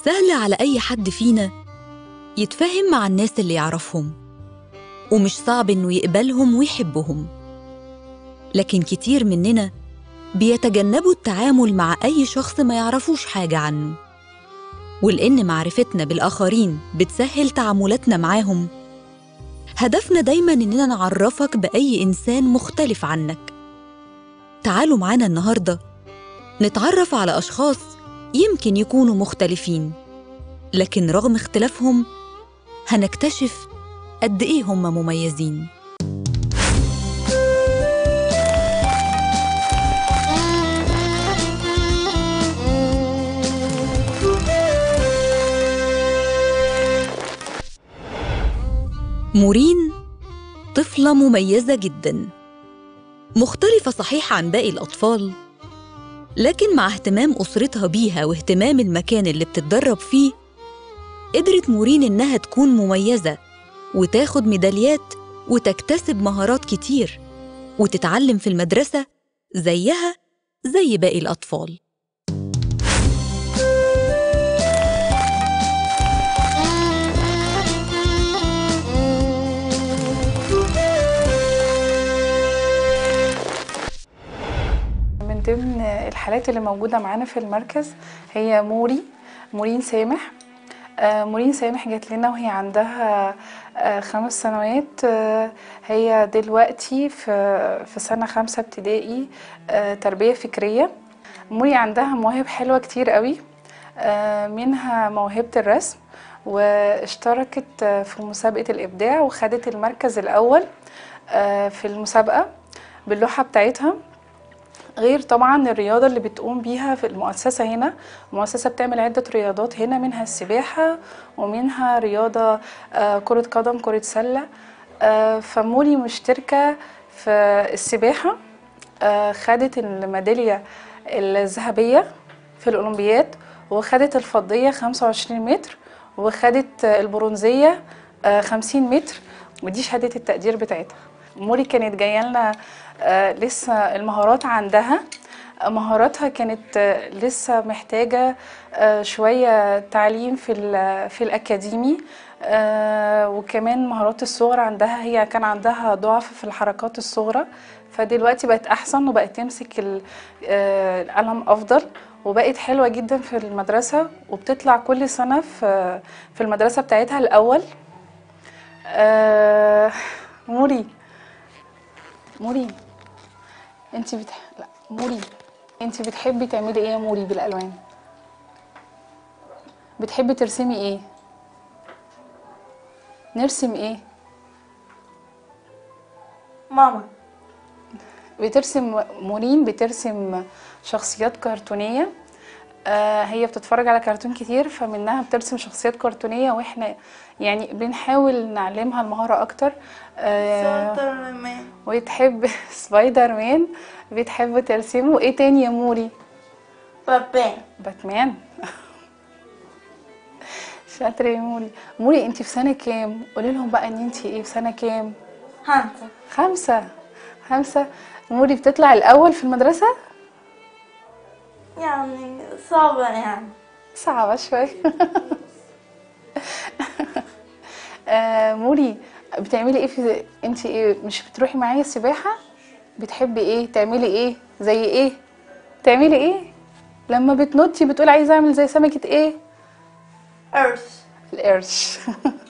سهل على أي حد فينا يتفاهم مع الناس اللي يعرفهم ومش صعب إنه يقبلهم ويحبهم لكن كتير مننا بيتجنبوا التعامل مع أي شخص ما يعرفوش حاجة عنه ولأن معرفتنا بالآخرين بتسهل تعاملاتنا معاهم هدفنا دايما إننا نعرفك بأي إنسان مختلف عنك تعالوا معانا النهاردة نتعرف على أشخاص يمكن يكونوا مختلفين لكن رغم اختلافهم هنكتشف قد إيه هم مميزين مورين طفلة مميزة جدا مختلفة صحيح عن باقي الأطفال لكن مع اهتمام أسرتها بيها واهتمام المكان اللي بتتدرب فيه قدرت مورين إنها تكون مميزة وتاخد ميداليات وتكتسب مهارات كتير وتتعلم في المدرسة زيها زي باقي الأطفال من ضمن الحالات اللي موجودة معانا في المركز هي موري مورين سامح آه، مورين سامح جات لنا وهي عندها آه، خمس سنوات آه، هي دلوقتي في في سنة خمسة ابتدائي آه، تربية فكرية موري عندها مواهب حلوة كتير قوي آه، منها موهبة الرسم واشتركت آه، في مسابقة الإبداع وخدت المركز الأول آه، في المسابقة باللوحة بتاعتها غير طبعا الرياضة اللي بتقوم بيها في المؤسسة هنا المؤسسة بتعمل عدة رياضات هنا منها السباحة ومنها رياضة آه، كرة قدم كرة سلة آه، فمولي مشتركة في السباحة آه، خدت الميدالية الذهبية في الأولمبياد وخدت الفضية 25 متر وخدت البرونزية آه، 50 متر ودي شهادة التقدير بتاعتها موري كانت جايه لنا آه، لسه المهارات عندها آه، مهاراتها كانت آه، لسه محتاجة آه، شوية تعليم في ال- في الأكاديمي آه، وكمان مهارات الصغر عندها هي كان عندها ضعف في الحركات الصغرى فدلوقتي بقت أحسن وبقت تمسك ال- آه، القلم أفضل وبقت حلوة جدا في المدرسة وبتطلع كل سنة في في المدرسة بتاعتها الأول آه، موري موري انت بتح... لا موري انت بتحبي تعملي ايه يا موري بالالوان بتحبي ترسمي ايه نرسم ايه ماما بترسم مورين بترسم شخصيات كرتونية آه هي بتتفرج على كرتون كتير فمنها بترسم شخصيات كرتونية واحنا يعني بنحاول نعلمها المهارة اكتر آه سوبر مان وتحب سبايدر مان بتحب ترسمه ايه تاني يا موري بابان باتمان شاطرة يا موري موري انت في سنة كام قولي لهم بقى ان انت ايه في سنة كام خمسة خمسة خمسة موري بتطلع الاول في المدرسة يعني صعبة يعني صعبة شوية آه موري بتعملي ايه في انت ايه مش بتروحي معايا السباحة بتحبي ايه تعملي ايه زي ايه تعملي ايه لما بتنطي بتقول عايزة اعمل زي سمكة ايه أرش القرش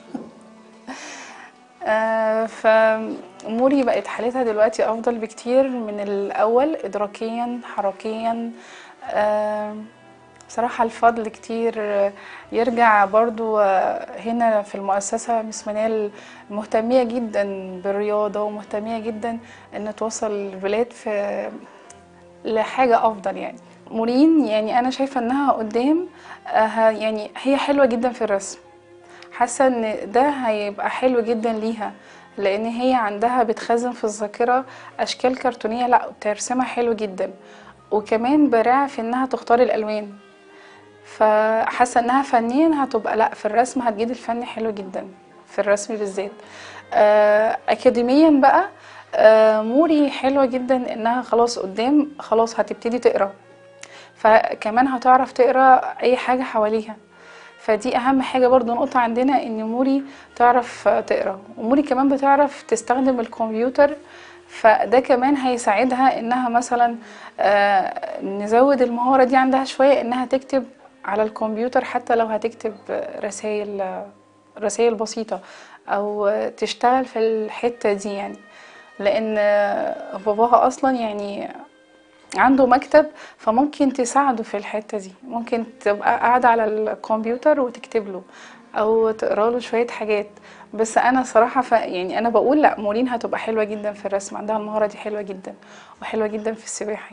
آه، فموري بقت حالتها دلوقتي افضل بكتير من الاول ادراكيا حركيا آه، بصراحة الفضل كتير آه، يرجع برضو آه، هنا في المؤسسة مس منال مهتمية جدا بالرياضة ومهتمية جدا ان توصل الولاد في لحاجة أفضل يعني مورين يعني أنا شايفة إنها قدام آه، ه- يعني هي حلوة جدا في الرسم حاسة إن ده هيبقى حلو جدا ليها لأن هي عندها بتخزن في الذاكرة أشكال كرتونية لأ ترسمها حلو جدا وكمان براعة في إنها تختار الألوان فحاسة إنها فنيا هتبقى لأ في الرسم هتجيد الفن حلو جدا في الرسم بالذات آه، أكاديميا بقى آه، موري حلوة جدا إنها خلاص قدام خلاص هتبتدي تقرا فكمان هتعرف تقرا أي حاجة حواليها فدي اهم حاجه برضو نقطه عندنا ان موري تعرف تقرا وموري كمان بتعرف تستخدم الكمبيوتر فده كمان هيساعدها انها مثلا آه، نزود المهاره دي عندها شويه انها تكتب على الكمبيوتر حتى لو هتكتب رسائل رسائل بسيطه او تشتغل في الحته دي يعني لان باباها اصلا يعني عنده مكتب فممكن تساعده في الحتة دي ممكن تبقى قاعدة على الكمبيوتر وتكتب له او تقرا له شوية حاجات بس انا صراحة ف... يعني انا بقول لا مورين هتبقى حلوة جدا في الرسم عندها المهارة دي حلوة جدا وحلوة جدا في السباحة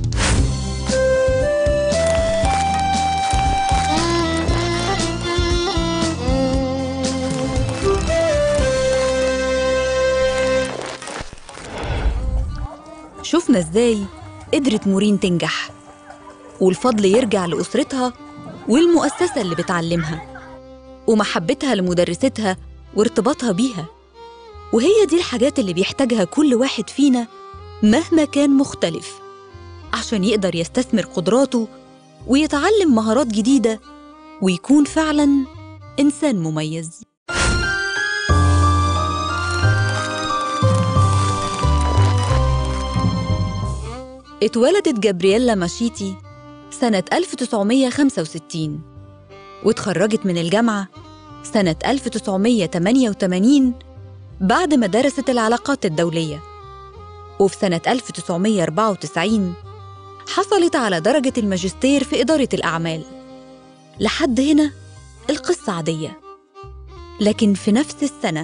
شفنا ازاي قدرت مورين تنجح والفضل يرجع لأسرتها والمؤسسة اللي بتعلمها ومحبتها لمدرستها وارتباطها بيها وهي دي الحاجات اللي بيحتاجها كل واحد فينا مهما كان مختلف عشان يقدر يستثمر قدراته ويتعلم مهارات جديدة ويكون فعلاً إنسان مميز اتولدت جابرييلا ماشيتي سنة 1965 واتخرجت من الجامعة سنة 1988 بعد ما درست العلاقات الدولية وفي سنة 1994 حصلت على درجة الماجستير في إدارة الأعمال لحد هنا القصة عادية لكن في نفس السنة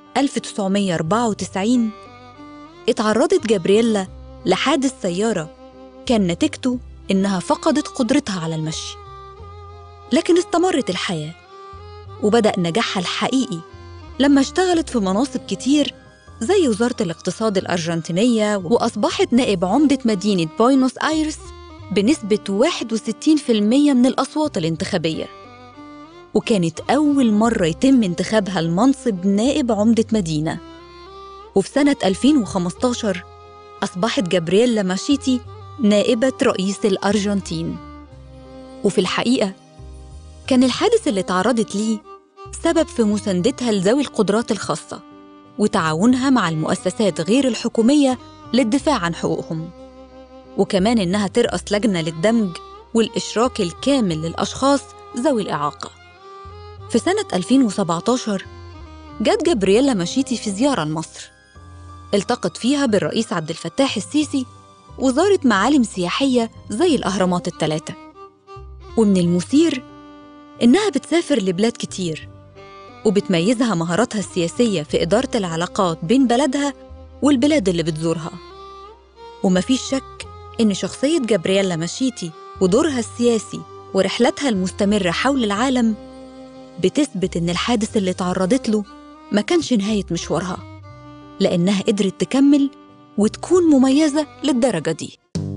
1994 اتعرضت جابرييلا لحادث سيارة كان نتيجته إنها فقدت قدرتها على المشي لكن استمرت الحياة وبدأ نجاحها الحقيقي لما اشتغلت في مناصب كتير زي وزارة الاقتصاد الأرجنتينية وأصبحت نائب عمدة مدينة بوينوس آيرس بنسبة 61% من الأصوات الانتخابية وكانت أول مرة يتم انتخابها لمنصب نائب عمدة مدينة وفي سنة 2015 أصبحت جابرييلا ماشيتي نائبة رئيس الأرجنتين وفي الحقيقة كان الحادث اللي تعرضت ليه سبب في مساندتها لذوي القدرات الخاصة وتعاونها مع المؤسسات غير الحكومية للدفاع عن حقوقهم وكمان إنها ترأس لجنة للدمج والإشراك الكامل للأشخاص ذوي الإعاقة في سنة 2017 جت جابرييلا ماشيتي في زيارة لمصر التقت فيها بالرئيس عبد الفتاح السيسي وزارت معالم سياحية زي الأهرامات الثلاثة ومن المثير إنها بتسافر لبلاد كتير وبتميزها مهاراتها السياسية في إدارة العلاقات بين بلدها والبلاد اللي بتزورها ومفيش شك إن شخصية جابرييلا ماشيتي ودورها السياسي ورحلتها المستمرة حول العالم بتثبت إن الحادث اللي تعرضت له ما كانش نهاية مشوارها لأنها قدرت تكمل وتكون مميزة للدرجة دي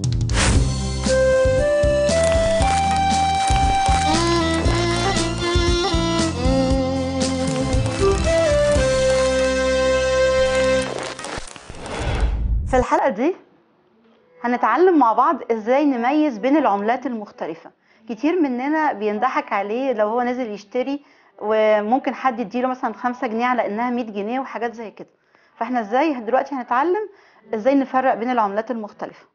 في الحلقة دي هنتعلم مع بعض ازاي نميز بين العملات المختلفة كتير مننا بينضحك عليه لو هو نازل يشتري وممكن حد يديله مثلا خمسة جنيه على انها 100 جنيه وحاجات زي كده فاحنا ازاي دلوقتي هنتعلم ازاي نفرق بين العملات المختلفة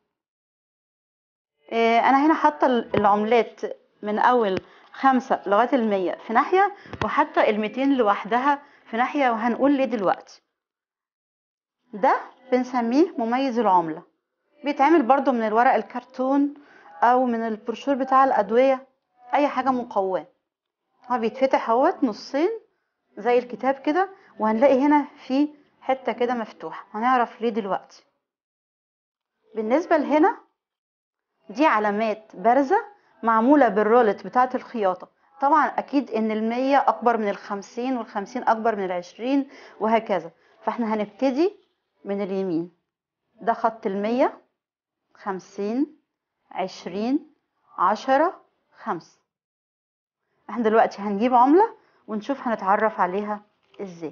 إيه، انا هنا حاطة العملات من اول خمسة لغاية المية في ناحية وحاطة الميتين لوحدها في ناحية وهنقول ليه دلوقتي ده بنسميه مميز العملة بيتعمل برضو من الورق الكرتون او من البروشور بتاع الادوية اي حاجة مقواه هو بيتفتح اهوت نصين زي الكتاب كده وهنلاقي هنا في حتة كده مفتوحة هنعرف ليه دلوقتي بالنسبة لهنا دي علامات بارزة معمولة بالرولت بتاعة الخياطة طبعا أكيد إن المية أكبر من الخمسين والخمسين أكبر من العشرين وهكذا فإحنا هنبتدي من اليمين ده خط المية خمسين عشرين عشرة خمسة احنا دلوقتي هنجيب عملة ونشوف هنتعرف عليها ازاي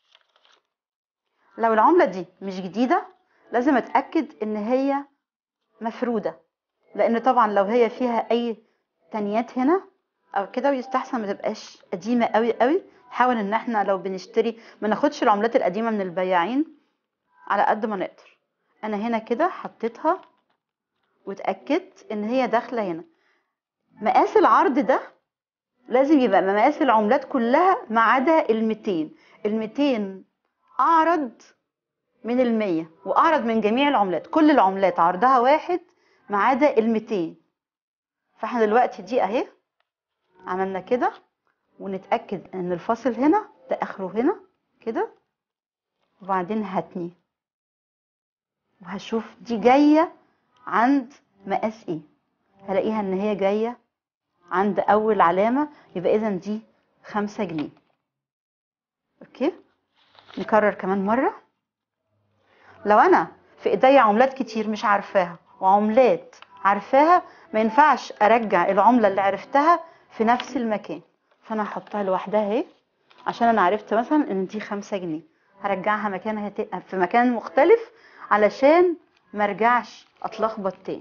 لو العملة دي مش جديدة لازم اتأكد ان هي مفروده لان طبعا لو هي فيها اي تانيات هنا او كده ويستحسن ما تبقاش قديمه قوي قوي نحاول ان احنا لو بنشتري ما ناخدش العملات القديمه من البياعين على قد ما نقدر انا هنا كده حطيتها واتاكدت ان هي داخله هنا مقاس العرض ده لازم يبقى مقاس العملات كلها ما عدا ال 200 ال 200 اعرض من ال 100 واعرض من جميع العملات كل العملات عرضها واحد ما عدا ال 200 فاحنا دلوقتي دي اهي عملنا كده ونتاكد ان الفاصل هنا ده اخره هنا كده وبعدين هتني وهشوف دي جايه عند مقاس ايه هلاقيها ان هي جايه عند اول علامه يبقى اذا دي خمسة جنيه اوكي نكرر كمان مره لو انا في ايديا عملات كتير مش عارفاها وعملات عارفاها ما ينفعش ارجع العمله اللي عرفتها في نفس المكان فانا هحطها لوحدها اهي عشان انا عرفت مثلا ان دي خمسة جنيه هرجعها مكانها ت- في مكان مختلف علشان ما ارجعش اتلخبط تاني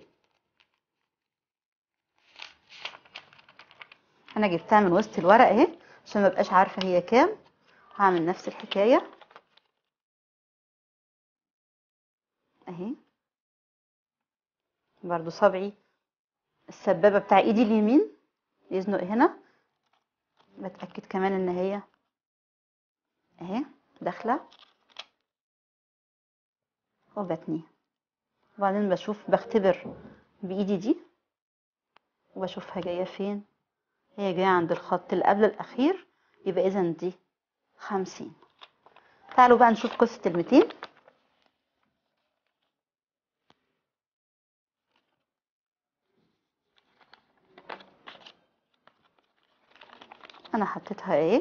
انا جبتها من وسط الورق اهي عشان ما ابقاش عارفه هي كام هعمل نفس الحكايه اهي برضو صبعي السبابه بتاع ايدي اليمين يزنق هنا بتاكد كمان ان هي اهي داخله وبتني وبعدين بشوف بختبر بايدي دي وبشوفها جايه فين هي جايه عند الخط اللي قبل الاخير يبقى اذا دي خمسين تعالوا بقى نشوف قصه الميتين انا حطيتها ايه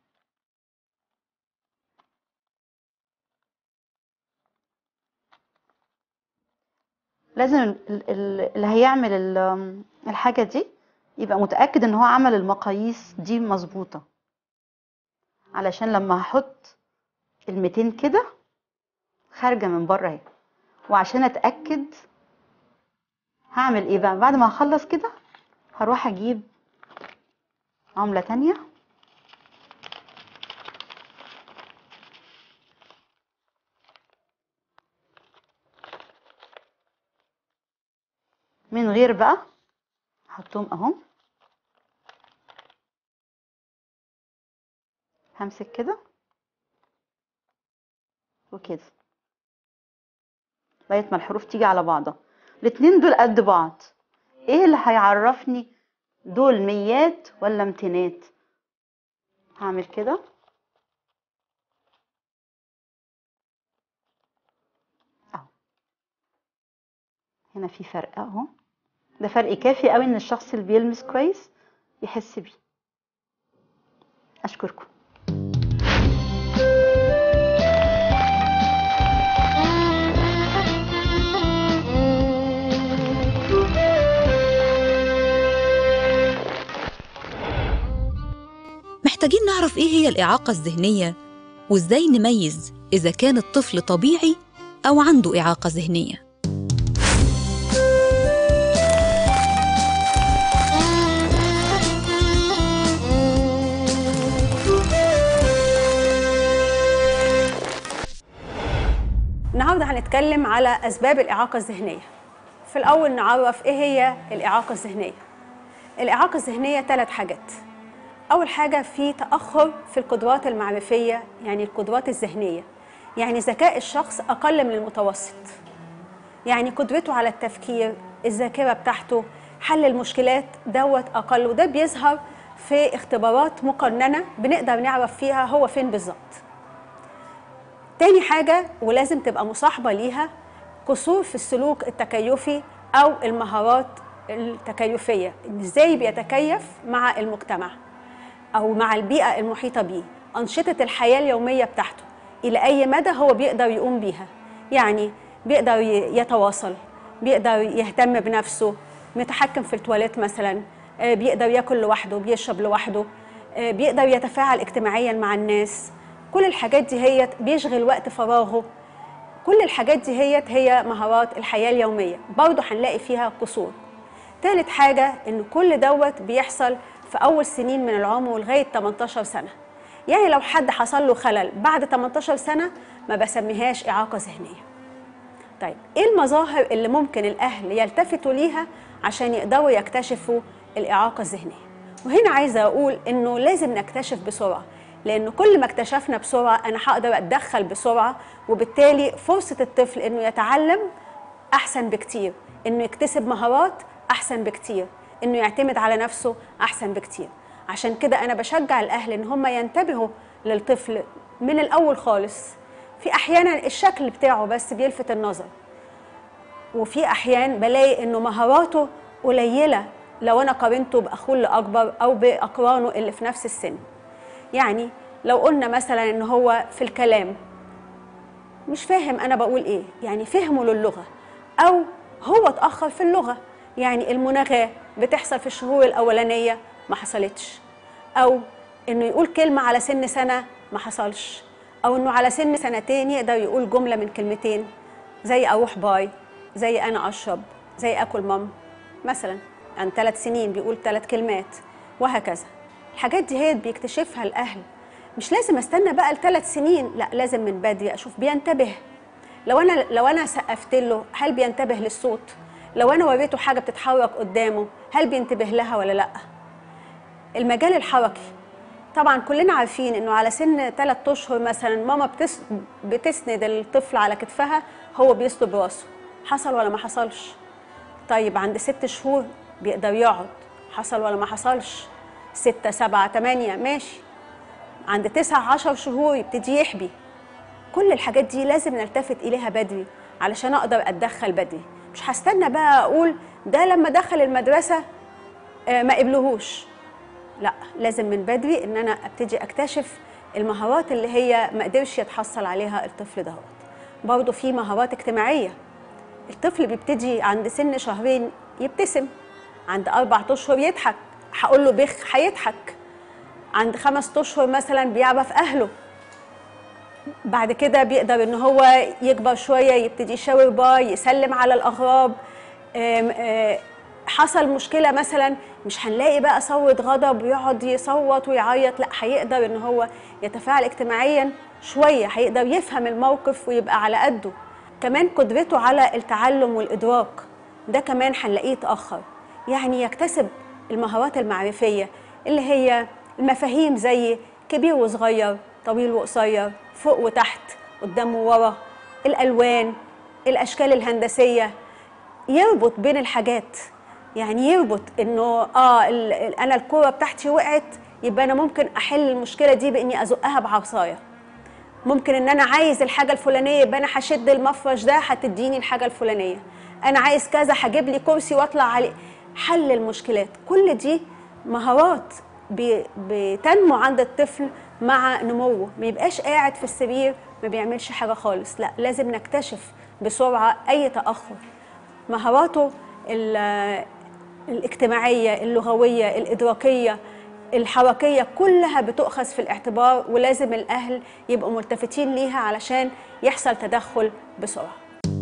لازم ال- ال- اللي هيعمل ال- الحاجة دي يبقى متأكد ان هو عمل المقاييس دي مظبوطة علشان لما هحط الميتين كده خارجة من بره اهي وعشان اتأكد هعمل ايه بقى بعد ما هخلص كده هروح اجيب عملة تانية من غير بقى هحطهم اهو همسك كده وكده لغايه ما الحروف تيجي على بعضها الاتنين دول قد بعض ايه اللي هيعرفني دول ميات ولا امتينات هعمل كده اهو هنا في فرق اهو ده فرق كافي قوي ان الشخص اللي بيلمس كويس يحس بيه اشكركم محتاجين نعرف إيه هي الإعاقة الذهنية وإزاي نميز إذا كان الطفل طبيعي أو عنده إعاقة ذهنية النهارده هنتكلم على اسباب الاعاقه الذهنيه في الاول نعرف ايه هي الاعاقه الذهنيه الاعاقه الذهنيه ثلاث حاجات اول حاجه في تاخر في القدرات المعرفيه يعني القدرات الذهنيه يعني ذكاء الشخص اقل من المتوسط يعني قدرته على التفكير الذاكره بتاعته حل المشكلات دوت اقل وده بيظهر في اختبارات مقننه بنقدر نعرف فيها هو فين بالظبط تاني حاجة ولازم تبقى مصاحبة ليها قصور في السلوك التكيفي أو المهارات التكيفية إن إزاي بيتكيف مع المجتمع أو مع البيئة المحيطة بيه أنشطة الحياة اليومية بتاعته إلى أي مدى هو بيقدر يقوم بيها يعني بيقدر ي- يتواصل بيقدر يهتم بنفسه متحكم في التواليت مثلا آه، بيقدر ياكل لوحده بيشرب لوحده آه، بيقدر يتفاعل اجتماعيا مع الناس كل الحاجات دي هي بيشغل وقت فراغه كل الحاجات دي هي هي مهارات الحياه اليوميه برضه هنلاقي فيها قصور تالت حاجه ان كل دوت بيحصل في اول سنين من العمر ولغايه 18 سنه يعني لو حد حصل له خلل بعد 18 سنه ما بسميهاش اعاقه ذهنيه طيب ايه المظاهر اللي ممكن الاهل يلتفتوا ليها عشان يقدروا يكتشفوا الاعاقه الذهنيه وهنا عايزه اقول انه لازم نكتشف بسرعه لان كل ما اكتشفنا بسرعه انا هقدر اتدخل بسرعه وبالتالي فرصه الطفل انه يتعلم احسن بكتير انه يكتسب مهارات احسن بكتير انه يعتمد على نفسه احسن بكتير عشان كده انا بشجع الاهل ان هم ينتبهوا للطفل من الاول خالص في احيانا الشكل بتاعه بس بيلفت النظر وفي احيان بلاقي انه مهاراته قليله لو انا قارنته باخوه اللي اكبر او باقرانه اللي في نفس السن يعني لو قلنا مثلا ان هو في الكلام مش فاهم انا بقول ايه يعني فهمه للغه او هو اتاخر في اللغه يعني المناغاه بتحصل في الشهور الاولانيه ما حصلتش او انه يقول كلمه على سن سنه ما حصلش او انه على سن سنتين يقدر يقول جمله من كلمتين زي اروح باي زي انا اشرب زي اكل مام مثلا عن ثلاث سنين بيقول ثلاث كلمات وهكذا الحاجات دي هي بيكتشفها الاهل مش لازم استنى بقى لثلاث سنين لا لازم من بدري اشوف بينتبه لو انا لو انا سقفت له هل بينتبه للصوت لو انا وريته حاجه بتتحرك قدامه هل بينتبه لها ولا لا المجال الحركي طبعا كلنا عارفين انه على سن ثلاث اشهر مثلا ماما بتس... بتسند الطفل على كتفها هو بيسلب راسه حصل ولا ما حصلش طيب عند ست شهور بيقدر يقعد حصل ولا ما حصلش ستة سبعة تمانية ماشي عند تسعة عشر شهور يبتدي يحبي كل الحاجات دي لازم نلتفت إليها بدري علشان أقدر أتدخل بدري مش هستنى بقى أقول ده لما دخل المدرسة آه، ما قبلهوش لا لازم من بدري ان انا ابتدي اكتشف المهارات اللي هي ما قدرش يتحصل عليها الطفل دوت برضه في مهارات اجتماعيه الطفل بيبتدي عند سن شهرين يبتسم عند اربع اشهر يضحك هقول له بخ هيضحك عند خمس اشهر مثلا بيعرف اهله بعد كده بيقدر ان هو يكبر شويه يبتدي يشاور باي يسلم على الاغراب آم، آه، حصل مشكله مثلا مش هنلاقي بقى صوت غضب ويقعد يصوت ويعيط لا هيقدر ان هو يتفاعل اجتماعيا شويه هيقدر يفهم الموقف ويبقى على قده كمان قدرته على التعلم والادراك ده كمان هنلاقيه اتاخر يعني يكتسب المهارات المعرفيه اللي هي المفاهيم زي كبير وصغير طويل وقصير فوق وتحت قدام وورا الالوان الاشكال الهندسيه يربط بين الحاجات يعني يربط انه اه ال- ال- انا الكوره بتاعتي وقعت يبقى انا ممكن احل المشكله دي باني ازقها بعصايه ممكن ان انا عايز الحاجه الفلانيه يبقى انا هشد المفرش ده هتديني الحاجه الفلانيه انا عايز كذا هجيب لي كرسي واطلع عليه حل المشكلات كل دي مهارات بي- بتنمو عند الطفل مع نموه ما يبقاش قاعد في السرير ما بيعملش حاجه خالص لا لازم نكتشف بسرعه اي تاخر مهاراته ال- الاجتماعيه اللغويه الادراكيه الحركيه كلها بتؤخذ في الاعتبار ولازم الاهل يبقوا ملتفتين ليها علشان يحصل تدخل بسرعه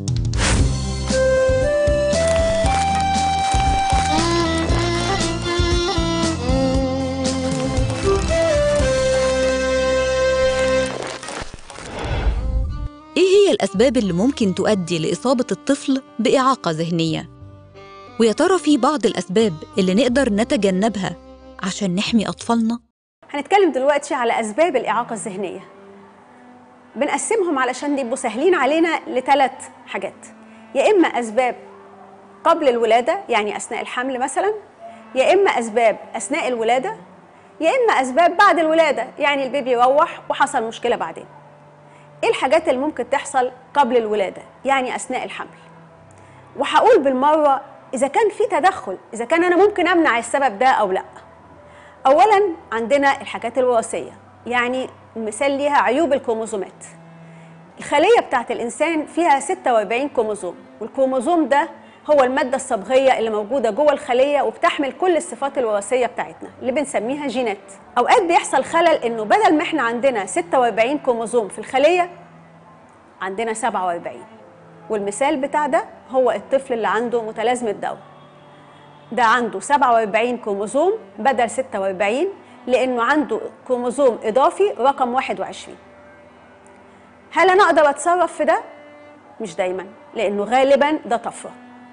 إيه هي الأسباب اللي ممكن تؤدي لإصابة الطفل بإعاقة ذهنية؟ ويا ترى في بعض الأسباب اللي نقدر نتجنبها عشان نحمي أطفالنا؟ هنتكلم دلوقتي على اسباب الاعاقه الذهنيه بنقسمهم علشان يبقوا سهلين علينا لثلاث حاجات يا اما اسباب قبل الولاده يعني اثناء الحمل مثلا يا اما اسباب اثناء الولاده يا اما اسباب بعد الولاده يعني البيبي روح وحصل مشكله بعدين ايه الحاجات اللي ممكن تحصل قبل الولاده يعني اثناء الحمل وهقول بالمره اذا كان في تدخل اذا كان انا ممكن امنع السبب ده او لا اولا عندنا الحاجات الوراثيه يعني مثال ليها عيوب الكروموزومات الخليه بتاعت الانسان فيها 46 كروموزوم والكروموزوم ده هو الماده الصبغيه اللي موجوده جوه الخليه وبتحمل كل الصفات الوراثيه بتاعتنا اللي بنسميها جينات اوقات بيحصل خلل انه بدل ما احنا عندنا 46 كروموزوم في الخليه عندنا 47 والمثال بتاع ده هو الطفل اللي عنده متلازمة داون ده عنده 47 كروموزوم بدل 46 لأنه عنده كروموزوم إضافي رقم 21 هل أنا أقدر أتصرف في ده؟ مش دايما لأنه غالبا ده طفرة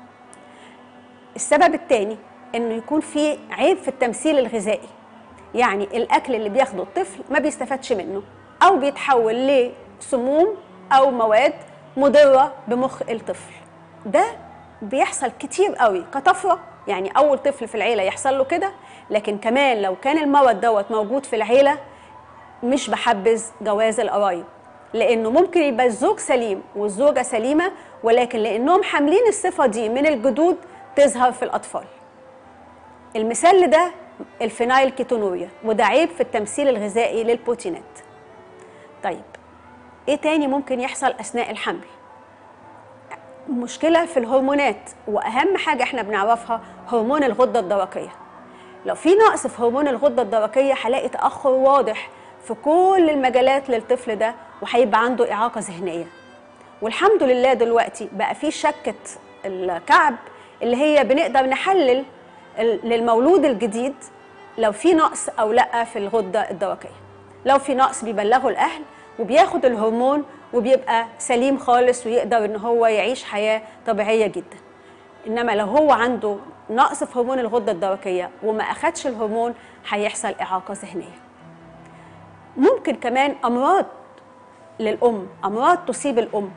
السبب الثاني انه يكون في عيب في التمثيل الغذائي يعني الاكل اللي بياخده الطفل ما بيستفادش منه او بيتحول لسموم او مواد مضره بمخ الطفل ده بيحصل كتير قوي كطفره يعني اول طفل في العيله يحصل له كده لكن كمان لو كان المرض دوت موجود في العيله مش بحبذ جواز القرايب لانه ممكن يبقى الزوج سليم والزوجه سليمه ولكن لانهم حاملين الصفه دي من الجدود تظهر في الاطفال المثال لده الفينايل كيتونوريا وده عيب في التمثيل الغذائي للبروتينات طيب ايه تاني ممكن يحصل اثناء الحمل مشكله في الهرمونات واهم حاجه احنا بنعرفها هرمون الغده الدرقيه لو في نقص في هرمون الغده الدرقيه هلاقي تاخر واضح في كل المجالات للطفل ده وهيبقى عنده اعاقه ذهنيه والحمد لله دلوقتي بقى في شكه الكعب اللي هي بنقدر نحلل للمولود الجديد لو في نقص او لا في الغده الدرقيه لو في نقص بيبلغوا الاهل وبياخد الهرمون وبيبقى سليم خالص ويقدر ان هو يعيش حياه طبيعيه جدا انما لو هو عنده نقص في هرمون الغده الدرقيه وما اخدش الهرمون هيحصل اعاقه ذهنيه ممكن كمان امراض للام امراض تصيب الام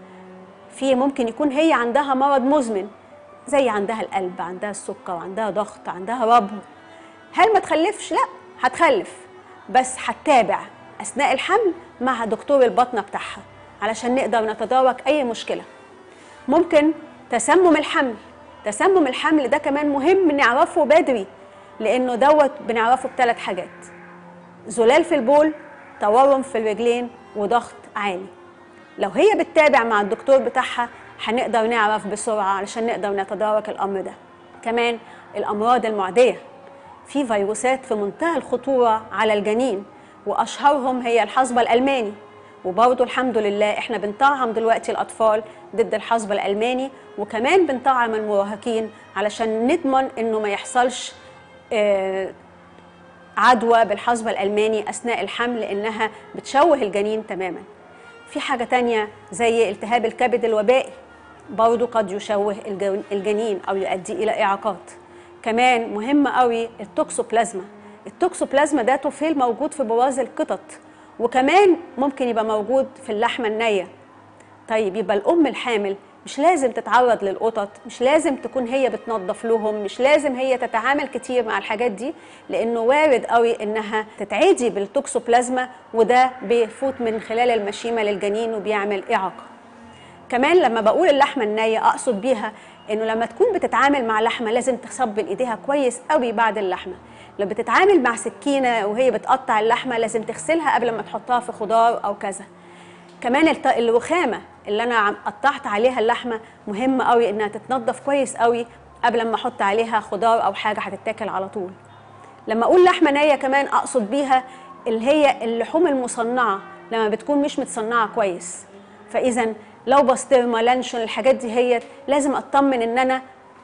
في ممكن يكون هي عندها مرض مزمن زي عندها القلب عندها السكر عندها ضغط عندها ربو هل ما تخلفش لا هتخلف بس هتتابع اثناء الحمل مع دكتور البطنه بتاعها علشان نقدر نتدارك اي مشكله ممكن تسمم الحمل تسمم الحمل ده كمان مهم نعرفه بدري لانه دوت بنعرفه بثلاث حاجات زلال في البول تورم في الرجلين وضغط عالي لو هي بتتابع مع الدكتور بتاعها هنقدر نعرف بسرعة علشان نقدر نتدارك الأمر ده كمان الأمراض المعدية في فيروسات في منتهى الخطورة على الجنين وأشهرهم هي الحصبة الألماني وبرضه الحمد لله احنا بنطعم دلوقتي الأطفال ضد الحصبة الألماني وكمان بنطعم المراهقين علشان نضمن إنه ما يحصلش آه عدوى بالحصبة الألماني أثناء الحمل لأنها بتشوه الجنين تماما في حاجة تانية زي التهاب الكبد الوبائي برضه قد يشوه الجنين أو يؤدي إلى إعاقات كمان مهم قوي التوكسوبلازما التوكسوبلازما ده طفيل موجود في بواز القطط وكمان ممكن يبقى موجود في اللحمة النية طيب يبقى الأم الحامل مش لازم تتعرض للقطط مش لازم تكون هي بتنظف لهم مش لازم هي تتعامل كتير مع الحاجات دي لانه وارد قوي انها تتعدي بالتوكسوبلازما وده بيفوت من خلال المشيمه للجنين وبيعمل اعاقه كمان لما بقول اللحمه النيه اقصد بيها انه لما تكون بتتعامل مع لحمه لازم تصبن ايديها كويس قوي بعد اللحمه لو بتتعامل مع سكينه وهي بتقطع اللحمه لازم تغسلها قبل ما تحطها في خضار او كذا كمان الرخامه اللي انا قطعت عليها اللحمه مهم قوي انها تتنضف كويس قوي قبل ما احط عليها خضار او حاجه هتتاكل على طول لما اقول لحمه نيه كمان اقصد بيها اللي هي اللحوم المصنعه لما بتكون مش متصنعه كويس فاذا لو بسطرمه لانشون الحاجات دي هي لازم اطمن ان انا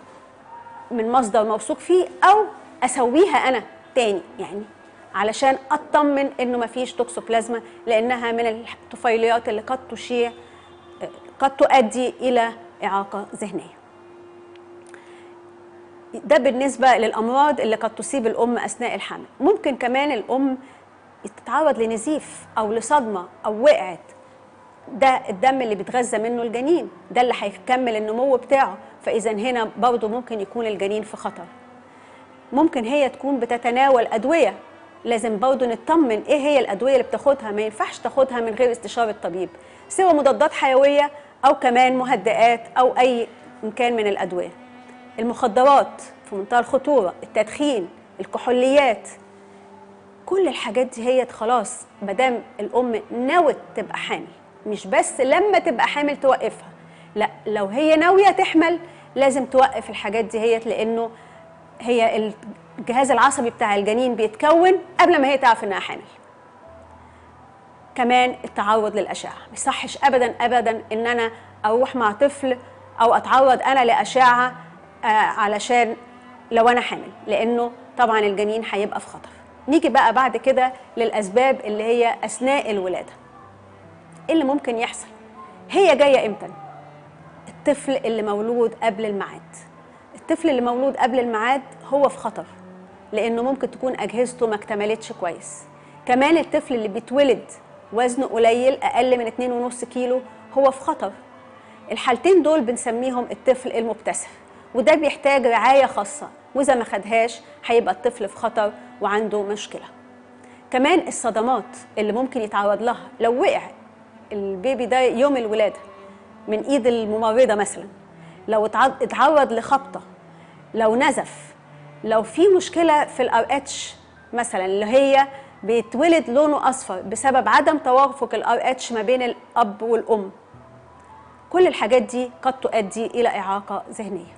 من مصدر موثوق فيه او اسويها انا تاني يعني علشان اطمن انه مفيش توكسوبلازما لانها من الطفيليات اللي قد تشيع قد تؤدي الى اعاقه ذهنيه ده بالنسبه للامراض اللي قد تصيب الام اثناء الحمل ممكن كمان الام تتعرض لنزيف او لصدمه او وقعت ده الدم اللي بيتغذى منه الجنين ده اللي هيكمل النمو بتاعه فاذا هنا برضه ممكن يكون الجنين في خطر ممكن هي تكون بتتناول ادويه لازم برضه نطمن ايه هي الادويه اللي بتاخدها ما ينفعش تاخدها من غير استشاره الطبيب سواء مضادات حيويه او كمان مهدئات او اي مكان من الادويه المخدرات في منتهى الخطوره التدخين الكحوليات كل الحاجات دي هي خلاص مادام الام نوت تبقى حامل مش بس لما تبقى حامل توقفها لا لو هي ناويه تحمل لازم توقف الحاجات دي هي لانه هي الجهاز العصبي بتاع الجنين بيتكون قبل ما هي تعرف انها حامل كمان التعرض للاشعه ما يصحش ابدا ابدا ان انا اروح مع طفل او اتعرض انا لاشعه آه علشان لو انا حامل لانه طبعا الجنين هيبقى في خطر نيجي بقى بعد كده للاسباب اللي هي اثناء الولاده ايه اللي ممكن يحصل هي جايه امتى الطفل اللي مولود قبل الميعاد الطفل اللي مولود قبل الميعاد هو في خطر لانه ممكن تكون اجهزته ما اكتملتش كويس كمان الطفل اللي بيتولد وزنه قليل اقل من 2.5 كيلو هو في خطر الحالتين دول بنسميهم الطفل المبتسم وده بيحتاج رعايه خاصه واذا ما خدهاش هيبقى الطفل في خطر وعنده مشكله كمان الصدمات اللي ممكن يتعرض لها لو وقع البيبي ده يوم الولاده من ايد الممرضه مثلا لو اتع- اتعرض لخبطه لو نزف لو في مشكله في الار اتش مثلا اللي هي بيتولد لونه اصفر بسبب عدم توافق الار اتش ما بين الاب والام كل الحاجات دي قد تؤدي الى اعاقه ذهنيه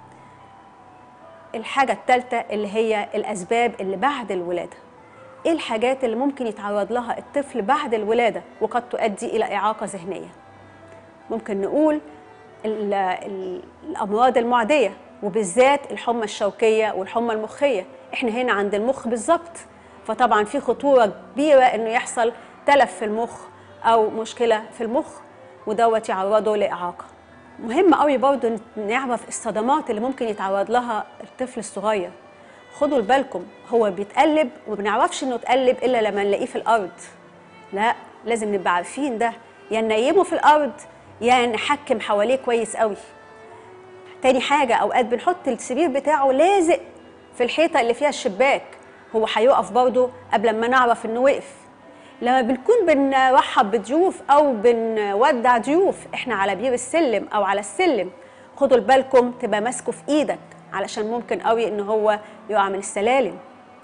الحاجه الثالثه اللي هي الاسباب اللي بعد الولاده ايه الحاجات اللي ممكن يتعرض لها الطفل بعد الولاده وقد تؤدي الى اعاقه ذهنيه ممكن نقول ال- ال- الامراض المعديه وبالذات الحمى الشوكيه والحمى المخيه احنا هنا عند المخ بالظبط فطبعا في خطوره كبيره انه يحصل تلف في المخ او مشكله في المخ ودوت يعرضه لاعاقه مهم قوي برضه ن- نعرف الصدمات اللي ممكن يتعرض لها الطفل الصغير خدوا بالكم هو بيتقلب وما بنعرفش انه اتقلب الا لما نلاقيه في الارض لا لازم نبقى عارفين ده يا ننيمه في الارض يا نحكم حواليه كويس قوي تاني حاجة أوقات بنحط السرير بتاعه لازق في الحيطة اللي فيها الشباك هو هيقف برضه قبل ما نعرف إنه وقف لما بنكون بنرحب بضيوف أو بنودع ضيوف إحنا على بير السلم أو على السلم خدوا بالكم تبقى ماسكه في إيدك علشان ممكن قوي إن هو يقع من السلالم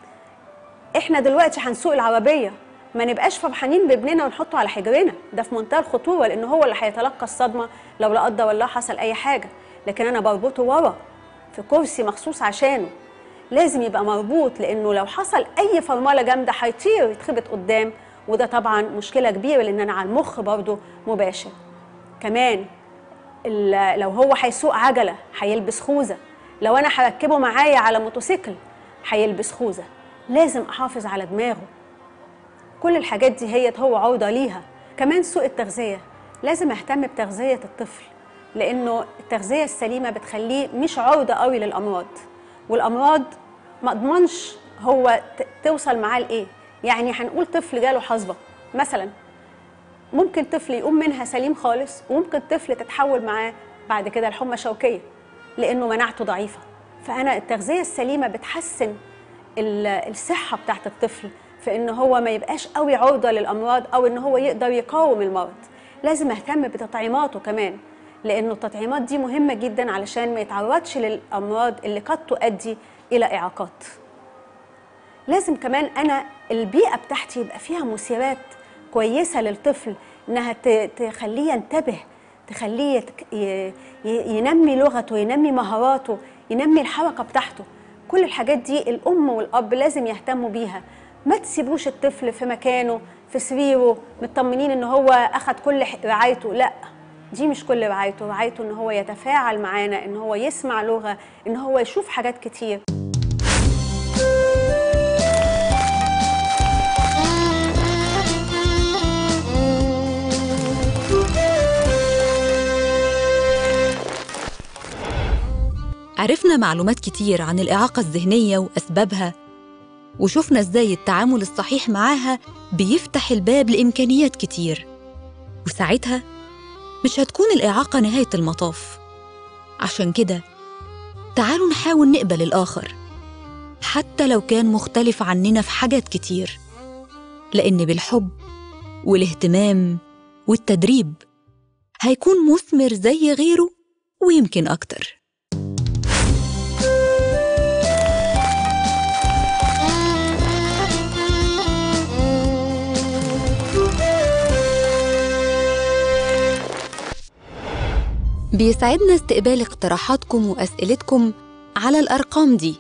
احنا دلوقتي هنسوق العربيه ما نبقاش فرحانين بابننا ونحطه على حجرنا ده في منتهى الخطوره لان هو اللي هيتلقى الصدمه لو لا قدر الله حصل اي حاجه لكن انا بربطه ورا في كرسي مخصوص عشانه لازم يبقى مربوط لانه لو حصل اي فرمله جامده هيطير يتخبط قدام وده طبعا مشكله كبيره لان انا على المخ برضه مباشر كمان ال- لو هو هيسوق عجله هيلبس خوذه لو انا هركبه معايا على موتوسيكل هيلبس خوذه لازم احافظ على دماغه كل الحاجات دي هي هو عرضه ليها كمان سوء التغذيه لازم اهتم بتغذيه الطفل لانه التغذيه السليمه بتخليه مش عرضه قوي للامراض والامراض ما اضمنش هو ت- توصل معاه لايه يعني هنقول طفل جاله حصبه مثلا ممكن طفل يقوم منها سليم خالص وممكن طفل تتحول معاه بعد كده الحمى شوكيه لانه مناعته ضعيفه فانا التغذيه السليمه بتحسن ال- الصحه بتاعت الطفل في ان هو ما يبقاش قوي عرضه للامراض او ان هو يقدر يقاوم المرض لازم اهتم بتطعيماته كمان لانه التطعيمات دي مهمه جدا علشان ما يتعرضش للامراض اللي قد تؤدي الى اعاقات لازم كمان انا البيئه بتاعتي يبقى فيها مثيرات كويسه للطفل انها ت- تخليه ينتبه تخليه يتك- ي- ي- ينمي لغته ينمي مهاراته ينمي الحركه بتاعته كل الحاجات دي الام والاب لازم يهتموا بيها ما تسيبوش الطفل في مكانه في سريره مطمنين ان هو اخد كل ح- رعايته لا دي مش كل رعايته رعايته ان هو يتفاعل معانا ان هو يسمع لغه ان هو يشوف حاجات كتير عرفنا معلومات كتير عن الإعاقة الذهنية وأسبابها وشفنا إزاي التعامل الصحيح معاها بيفتح الباب لإمكانيات كتير وساعتها مش هتكون الإعاقة نهاية المطاف عشان كده تعالوا نحاول نقبل الآخر حتى لو كان مختلف عننا في حاجات كتير لأن بالحب والاهتمام والتدريب هيكون مثمر زي غيره ويمكن أكتر بيسعدنا استقبال اقتراحاتكم وأسئلتكم على الأرقام دي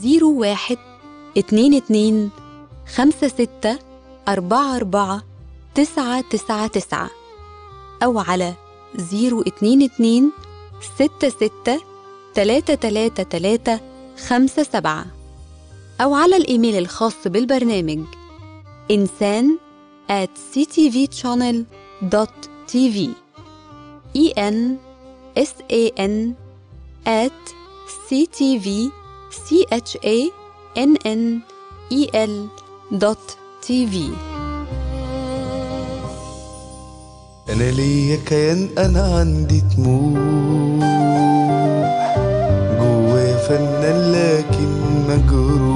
01 22 56 44 999 أو على 022 66 333 57 أو على الإيميل الخاص بالبرنامج إنسان at ctvchannel.tv e n s a n at ctv c h a n n e l dot tv انا ليا كيان انا عندي طموح جوايا فنان لكن مجروح